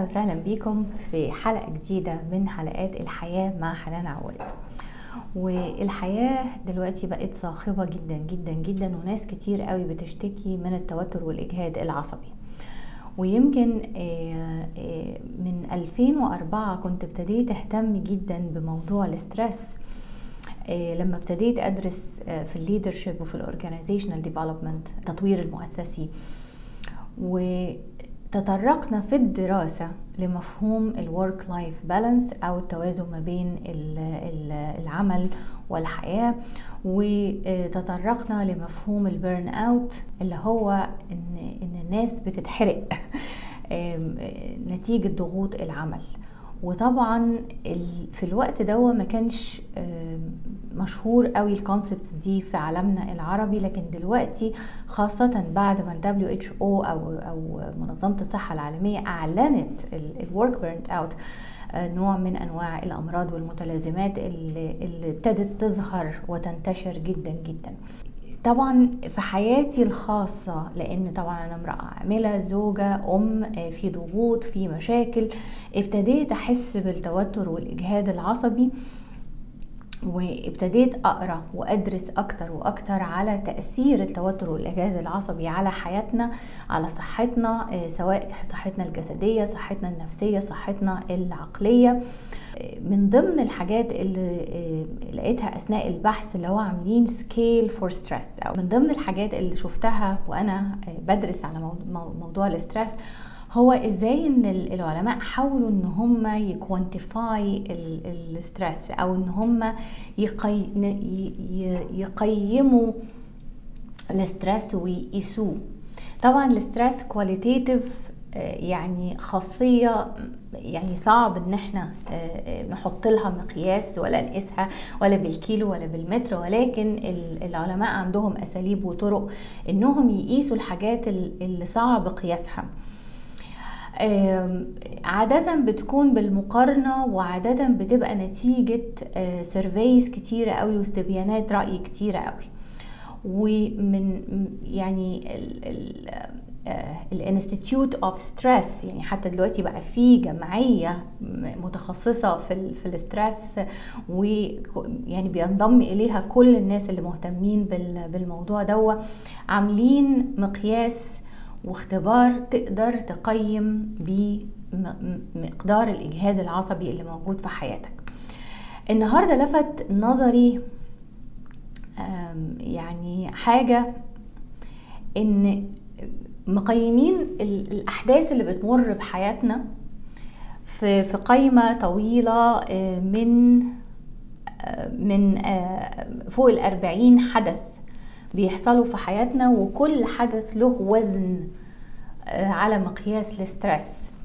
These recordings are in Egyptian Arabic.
وسهلا بيكم في حلقة جديدة من حلقات الحياة مع حنان عواد والحياة دلوقتي بقت صاخبة جدا جدا جدا وناس كتير قوي بتشتكي من التوتر والإجهاد العصبي ويمكن من 2004 كنت ابتديت اهتم جدا بموضوع الاسترس لما ابتديت ادرس في الليدرشيب وفي الاورجانيزيشنال ديفلوبمنت التطوير المؤسسي وتطرقنا في الدراسه لمفهوم الورك لايف بالانس او التوازن ما بين العمل والحياه وتطرقنا لمفهوم البيرن اوت اللي هو ان ان الناس بتتحرق نتيجه ضغوط العمل وطبعا في الوقت ده ما كانش مشهور قوي الكونسبتس دي في عالمنا العربي لكن دلوقتي خاصة بعد ما ال WHO أو أو منظمة الصحة العالمية أعلنت الورك بيرنت أوت نوع من انواع الامراض والمتلازمات اللي, اللي ابتدت تظهر وتنتشر جدا جدا طبعا في حياتي الخاصة لأن طبعا أنا امرأة عاملة زوجة أم في ضغوط في مشاكل ابتديت أحس بالتوتر والإجهاد العصبي وابتديت اقرا وادرس اكتر واكتر على تاثير التوتر والاجهاد العصبي على حياتنا على صحتنا سواء صحتنا الجسديه صحتنا النفسيه صحتنا العقليه من ضمن الحاجات اللي لقيتها اثناء البحث اللي هو عاملين سكيل فور ستريس او من ضمن الحاجات اللي شفتها وانا بدرس على موضوع الاسترس هو ازاي ان العلماء حاولوا ان هم يكوانتيفاي الستريس او ان هم يقي... يقيموا الستريس ويقيسوه طبعا الستريس كواليتيتيف يعني خاصية يعني صعب ان احنا نحط لها مقياس ولا نقيسها ولا بالكيلو ولا بالمتر ولكن العلماء عندهم اساليب وطرق انهم يقيسوا الحاجات اللي صعب قياسها عادة بتكون بالمقارنة وعادة بتبقى نتيجة سيرفيز كتيرة قوي واستبيانات رأي كتيرة قوي ومن يعني الانستيتيوت اوف ستريس يعني حتى دلوقتي بقى في جمعيه متخصصه في في الاسترس ويعني بينضم اليها كل الناس اللي مهتمين بالموضوع دوا عاملين مقياس واختبار تقدر تقيم بمقدار الاجهاد العصبي اللي موجود في حياتك النهارده لفت نظري يعني حاجه ان مقيمين الاحداث اللي بتمر بحياتنا في في قائمه طويله من من فوق الأربعين حدث بيحصلوا في حياتنا وكل حدث له وزن على مقياس الاسترس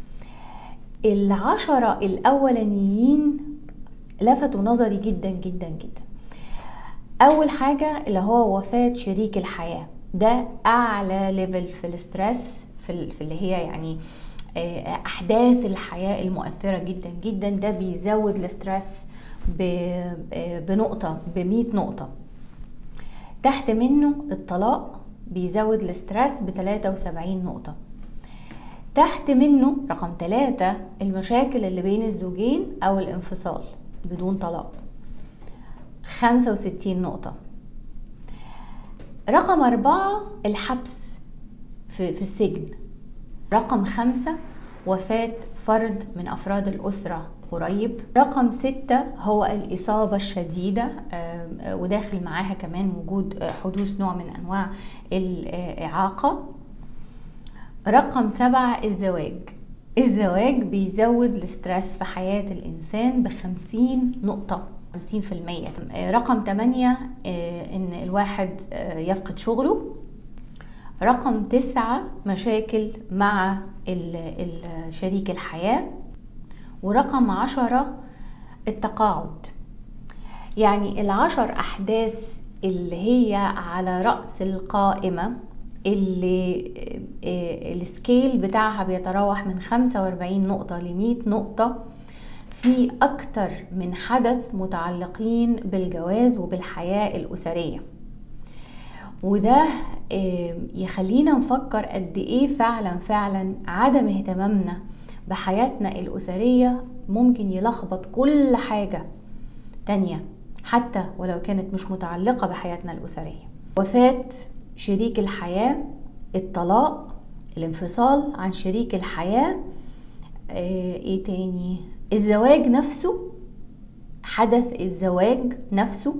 العشرة الأولانيين لفتوا نظري جدا جدا جدا أول حاجة اللي هو وفاة شريك الحياة ده أعلى ليفل في الاسترس في اللي هي يعني أحداث الحياة المؤثرة جدا جدا ده بيزود الاسترس بنقطة بمية نقطة تحت منه الطلاق بيزود الاسترس ب 73 نقطة تحت منه رقم ثلاثة المشاكل اللي بين الزوجين أو الانفصال بدون طلاق 65 نقطة رقم أربعة الحبس في, في السجن رقم خمسة وفاة فرد من أفراد الأسرة قريب رقم ستة هو الإصابة الشديدة وداخل معاها كمان وجود حدوث نوع من أنواع الإعاقة رقم سبعة الزواج الزواج بيزود الاسترس في حياة الإنسان بخمسين نقطة 50% رقم 8 إن الواحد يفقد شغله رقم تسعة مشاكل مع شريك الحياة ورقم عشرة التقاعد يعني العشر أحداث اللي هي على رأس القائمة اللي السكيل بتاعها بيتراوح من 45 نقطة ل 100 نقطة في أكتر من حدث متعلقين بالجواز وبالحياة الأسرية وده يخلينا نفكر قد ايه فعلا فعلا عدم اهتمامنا بحياتنا الأسرية ممكن يلخبط كل حاجة تانية حتى ولو كانت مش متعلقة بحياتنا الأسرية وفاة شريك الحياة الطلاق الانفصال عن شريك الحياة آه، ايه تاني الزواج نفسه حدث الزواج نفسه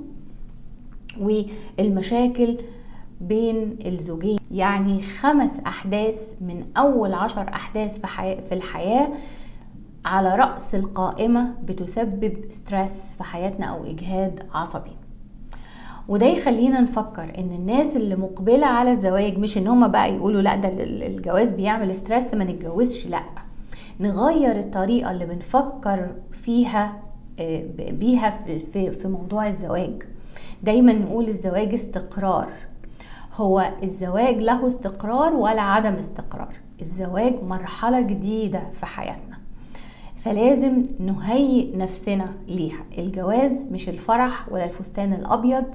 والمشاكل بين الزوجين يعني خمس أحداث من أول عشر أحداث في, حي... في الحياة على رأس القائمة بتسبب ستريس في حياتنا أو إجهاد عصبي وده يخلينا نفكر ان الناس اللي مقبله على الزواج مش ان هما بقى يقولوا لا ده الجواز بيعمل ستريس ما نتجوزش لا نغير الطريقه اللي بنفكر فيها آه، بيها في في موضوع الزواج دايما نقول الزواج استقرار هو الزواج له استقرار ولا عدم استقرار الزواج مرحله جديده في حياتنا فلازم نهيئ نفسنا ليها الجواز مش الفرح ولا الفستان الابيض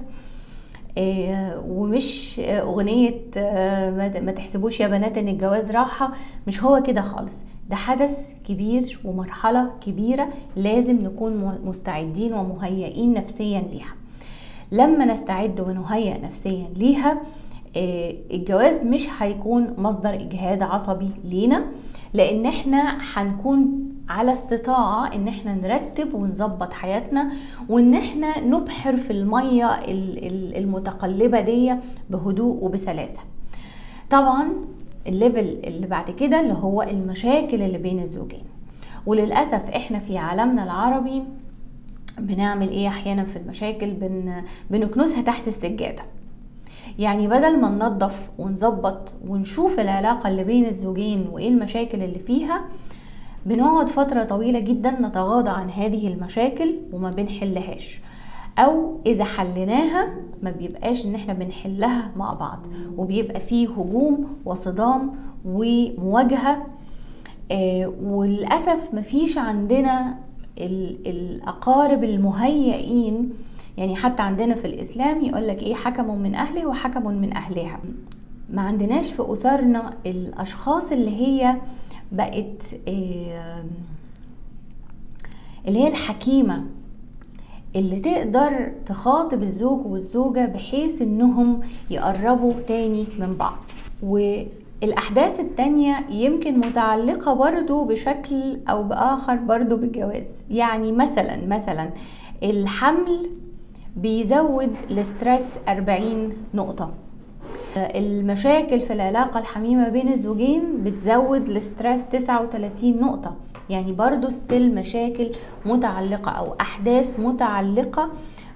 آه، ومش اغنيه آه، ما تحسبوش يا بنات ان الجواز راحه مش هو كده خالص ده حدث كبير ومرحله كبيره لازم نكون مستعدين ومهيئين نفسيا ليها لما نستعد ونهيئ نفسيا ليها آه، الجواز مش هيكون مصدر اجهاد عصبي لينا لان احنا هنكون على استطاعة ان احنا نرتب ونظبط حياتنا وان احنا نبحر في المية المتقلبة دي بهدوء وبسلاسة طبعا الليفل اللي بعد كده اللي هو المشاكل اللي بين الزوجين وللأسف احنا في عالمنا العربي بنعمل ايه احيانا في المشاكل بن... بنكنسها تحت السجادة يعني بدل ما ننظف ونظبط ونشوف العلاقة اللي بين الزوجين وايه المشاكل اللي فيها بنقعد فترة طويلة جدا نتغاضى عن هذه المشاكل وما بنحلهاش او اذا حليناها ما بيبقاش ان احنا بنحلها مع بعض وبيبقى فيه هجوم وصدام ومواجهة آه وللأسف مفيش عندنا الأقارب المهيئين يعني حتى عندنا في الإسلام يقول لك إيه حكم من أهله وحكم من أهلها ما عندناش في أسرنا الأشخاص اللي هي بقت اللي هي الحكيمة اللي تقدر تخاطب الزوج والزوجة بحيث انهم يقربوا تاني من بعض والأحداث التانية يمكن متعلقة برضو بشكل أو بآخر برضو بالجواز يعني مثلا مثلا الحمل بيزود الاسترس 40 نقطة المشاكل في العلاقة الحميمة بين الزوجين بتزود الاسترس 39 نقطة يعني برضو ستيل مشاكل متعلقة أو أحداث متعلقة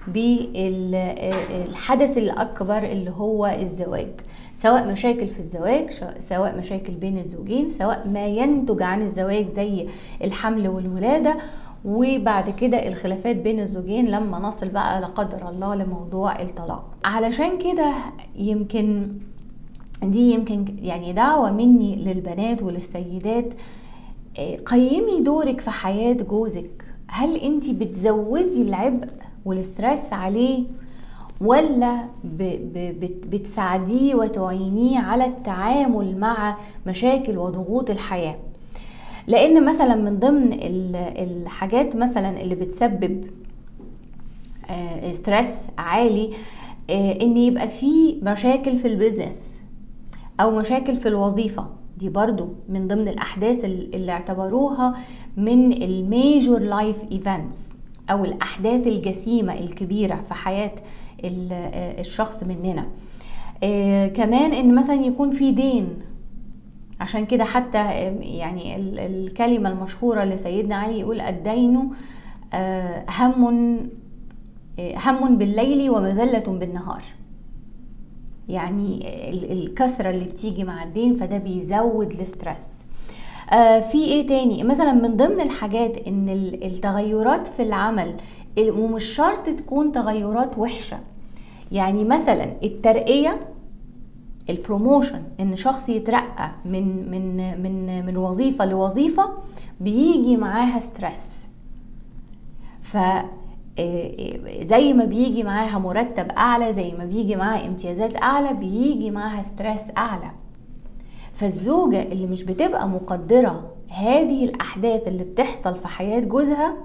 بالحدث الأكبر اللي هو الزواج سواء مشاكل في الزواج سواء مشاكل بين الزوجين سواء ما ينتج عن الزواج زي الحمل والولادة وبعد كده الخلافات بين الزوجين لما نصل بقى لا قدر الله لموضوع الطلاق علشان كده يمكن دي يمكن يعني دعوة مني للبنات وللسيدات آه، قيمي دورك في حياة جوزك هل انت بتزودي العبء والستريس عليه ولا بتساعديه وتعينيه على التعامل مع مشاكل وضغوط الحياه لان مثلا من ضمن الحاجات مثلا اللي بتسبب ستريس آه، عالي آه، ان يبقى في مشاكل في البيزنس او مشاكل في الوظيفه دي برضو من ضمن الاحداث اللي اعتبروها من الميجور لايف ايفنتس او الاحداث الجسيمه الكبيره في حياه آه، الشخص مننا كمان ان مثلا يكون في دين عشان كده حتى يعني الكلمة المشهورة لسيدنا علي يقول الدين آه، هم آه، هم بالليل ومذلة بالنهار يعني الكسرة اللي بتيجي مع الدين فده بيزود الاسترس آه، في ايه تاني مثلا من ضمن الحاجات ان التغيرات في العمل ومش شرط تكون تغيرات وحشة يعني مثلا الترقية البروموشن ان شخص يترقى من من من من وظيفه لوظيفه بيجي معاها ستريس ف آه، زي ما بيجي معاها مرتب اعلى زي ما بيجي معاها امتيازات اعلى بيجي معاها ستريس اعلى فالزوجة اللي مش بتبقى مقدرة هذه الأحداث اللي بتحصل في حياة جوزها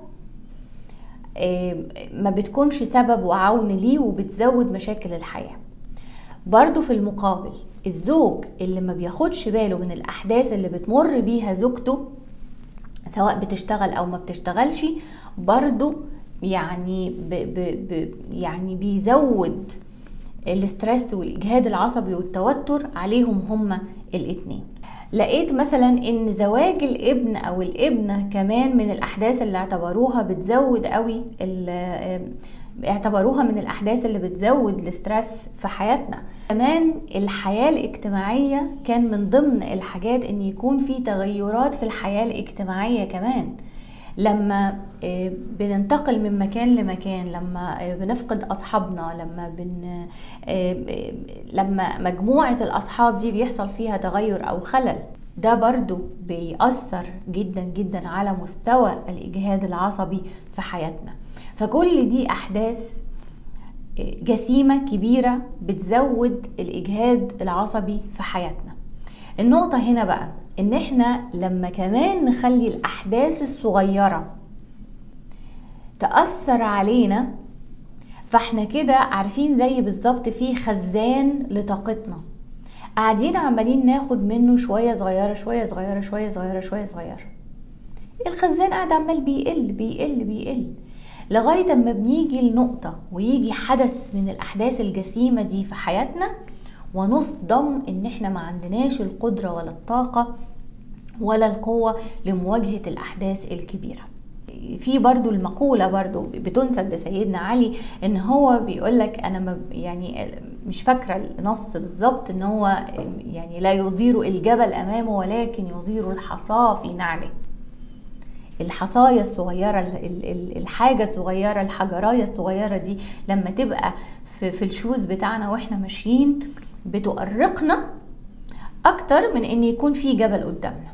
ما بتكونش سبب وعون ليه وبتزود مشاكل الحياة برضو في المقابل الزوج اللي ما بياخدش باله من الأحداث اللي بتمر بيها زوجته سواء بتشتغل أو ما بتشتغلش برضو يعني ب ب ب يعني بيزود الاسترس والاجهاد العصبي والتوتر عليهم هما الاتنين لقيت مثلا ان زواج الابن او الابنه كمان من الاحداث اللي اعتبروها بتزود قوي اعتبروها من الاحداث اللي بتزود الاسترس في حياتنا كمان الحياه الاجتماعيه كان من ضمن الحاجات ان يكون في تغيرات في الحياه الاجتماعيه كمان لما آه، بننتقل من مكان لمكان لما آه، بنفقد اصحابنا لما بن آه، لما مجموعه الاصحاب دي بيحصل فيها تغير او خلل ده برضو بيأثر جدا جدا على مستوى الإجهاد العصبي في حياتنا فكل دي أحداث جسيمة كبيرة بتزود الإجهاد العصبي في حياتنا النقطة هنا بقى ان احنا لما كمان نخلي الاحداث الصغيرة تأثر علينا فاحنا كده عارفين زي بالظبط في خزان لطاقتنا قاعدين عمالين ناخد منه شوية صغيرة شوية صغيرة شوية صغيرة شوية صغيرة الخزان قاعد عمال بيقل بيقل بيقل لغاية اما بنيجي لنقطة ويجي حدث من الأحداث الجسيمة دي في حياتنا ونصدم ان احنا ما عندناش القدرة ولا الطاقة ولا القوة لمواجهة الأحداث الكبيرة في برضو المقولة برضو بتنسب لسيدنا علي ان هو بيقولك انا ما يعني مش فاكرة النص بالظبط ان هو يعني لا يضير الجبل امامه ولكن يضير الحصى في نعله الحصاية الصغيرة الحاجة الصغيرة الحجراية الصغيرة دي لما تبقى في الشوز بتاعنا واحنا ماشيين بتؤرقنا اكتر من ان يكون في جبل قدامنا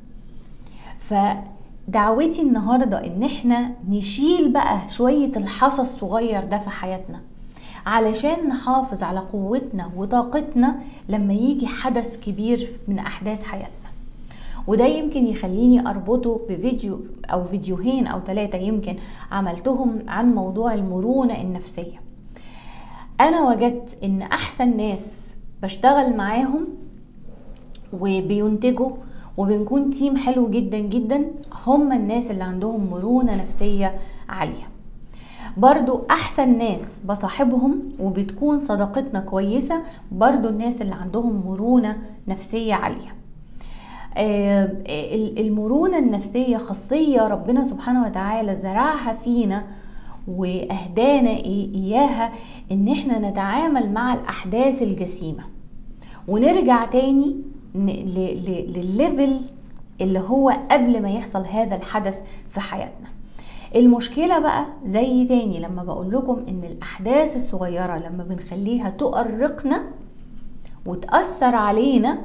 فدعوتي النهارده ان احنا نشيل بقى شويه الحصى الصغير ده في حياتنا علشان نحافظ على قوتنا وطاقتنا لما يجي حدث كبير من احداث حياتنا وده يمكن يخليني اربطه بفيديو او فيديوهين او ثلاثه يمكن عملتهم عن موضوع المرونه النفسيه انا وجدت ان احسن ناس بشتغل معاهم وبينتجوا وبنكون تيم حلو جدا جدا هم الناس اللي عندهم مرونة نفسية عالية برضو احسن ناس بصاحبهم وبتكون صداقتنا كويسة برضو الناس اللي عندهم مرونة نفسية عالية آه، المرونة النفسية خاصية ربنا سبحانه وتعالى زرعها فينا واهدانا اياها ان احنا نتعامل مع الاحداث الجسيمة ونرجع تاني للليفل اللي هو قبل ما يحصل هذا الحدث في حياتنا المشكلة بقى زي تاني لما بقول لكم ان الاحداث الصغيرة لما بنخليها تؤرقنا وتأثر علينا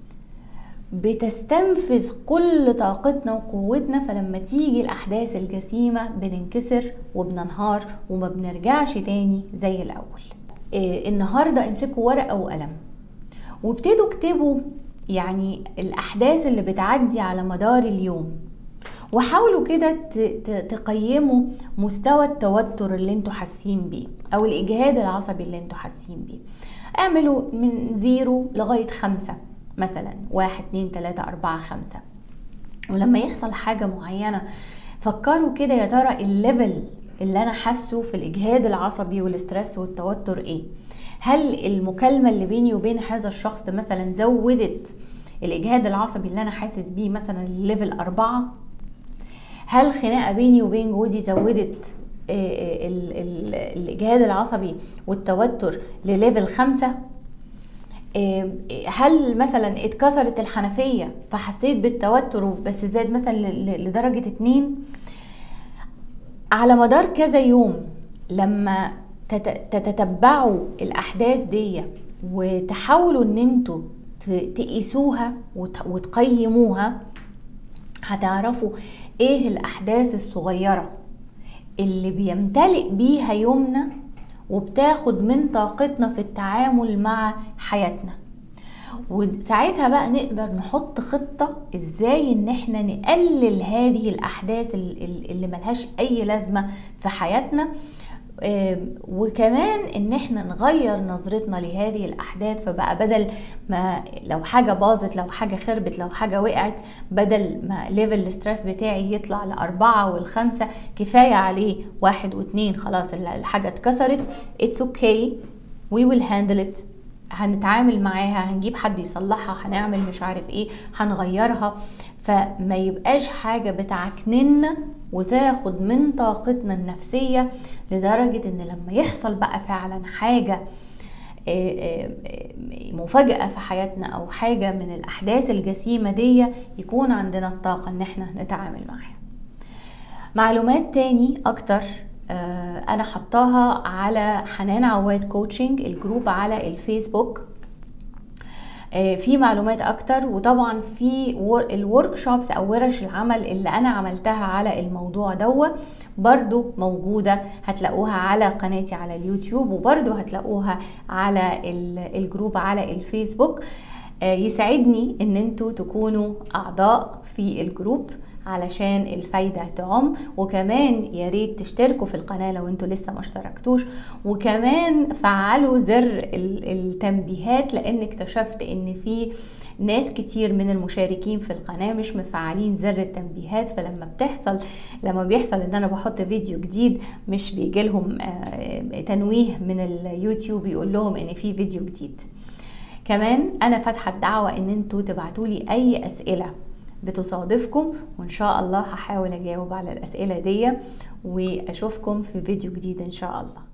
بتستنفذ كل طاقتنا وقوتنا فلما تيجي الاحداث الجسيمة بننكسر وبننهار وما بنرجعش تاني زي الاول إيه النهاردة امسكوا ورقة وقلم وابتدوا اكتبوا يعني الاحداث اللي بتعدي على مدار اليوم وحاولوا كده تقيموا مستوى التوتر اللي انتوا حاسين بيه او الاجهاد العصبي اللي انتوا حاسين بيه اعملوا من زيرو لغاية خمسة مثلا واحد اتنين تلاتة اربعة خمسة ولما يحصل حاجة معينة فكروا كده يا ترى الليفل اللي انا حاسه في الاجهاد العصبي والاسترس والتوتر ايه هل المكالمه اللي بيني وبين هذا الشخص مثلا زودت الاجهاد العصبي اللي انا حاسس بيه مثلا ليفل أربعة هل خناقه بيني وبين جوزي زودت آه، آه، الاجهاد العصبي والتوتر لليفل خمسة آه، هل مثلا اتكسرت الحنفية فحسيت بالتوتر بس زاد مثلا لدرجة اتنين على مدار كذا يوم لما تتتبعوا الاحداث دي وتحاولوا ان انتوا تقيسوها وتقيموها هتعرفوا ايه الاحداث الصغيره اللي بيمتلئ بيها يومنا وبتاخد من طاقتنا في التعامل مع حياتنا وساعتها بقى نقدر نحط خطة ازاي ان احنا نقلل هذه الاحداث اللي ملهاش اي لازمة في حياتنا وكمان ان احنا نغير نظرتنا لهذه الاحداث فبقى بدل ما لو حاجة باظت لو حاجة خربت لو حاجة وقعت بدل ما ليفل الستريس بتاعي يطلع لأربعة والخمسة كفاية عليه واحد واثنين خلاص الحاجة اتكسرت it's okay we will handle it هنتعامل معاها هنجيب حد يصلحها هنعمل مش عارف ايه هنغيرها فما يبقاش حاجة بتعكننا وتاخد من طاقتنا النفسية لدرجة ان لما يحصل بقى فعلا حاجة مفاجأة في حياتنا او حاجة من الاحداث الجسيمة دي يكون عندنا الطاقة ان احنا نتعامل معاها معلومات تاني اكتر انا حطاها على حنان عواد كوتشنج الجروب على الفيسبوك في معلومات اكتر وطبعا في الورك شوبس او ورش العمل اللي انا عملتها على الموضوع دوا برضو موجودة هتلاقوها على قناتي على اليوتيوب وبرضو هتلاقوها على الجروب على الفيسبوك يسعدني ان انتوا تكونوا اعضاء في الجروب علشان الفايدة تعم وكمان يا ريت تشتركوا في القناة لو انتوا لسه ما اشتركتوش وكمان فعلوا زر التنبيهات لان اكتشفت ان في ناس كتير من المشاركين في القناة مش مفعلين زر التنبيهات فلما بتحصل لما بيحصل ان انا بحط فيديو جديد مش بيجي لهم تنويه من اليوتيوب يقول لهم ان في فيديو جديد كمان انا فاتحه الدعوه ان انتوا تبعتوا لي اي اسئله بتصادفكم وان شاء الله هحاول اجاوب على الاسئله دي واشوفكم في فيديو جديد ان شاء الله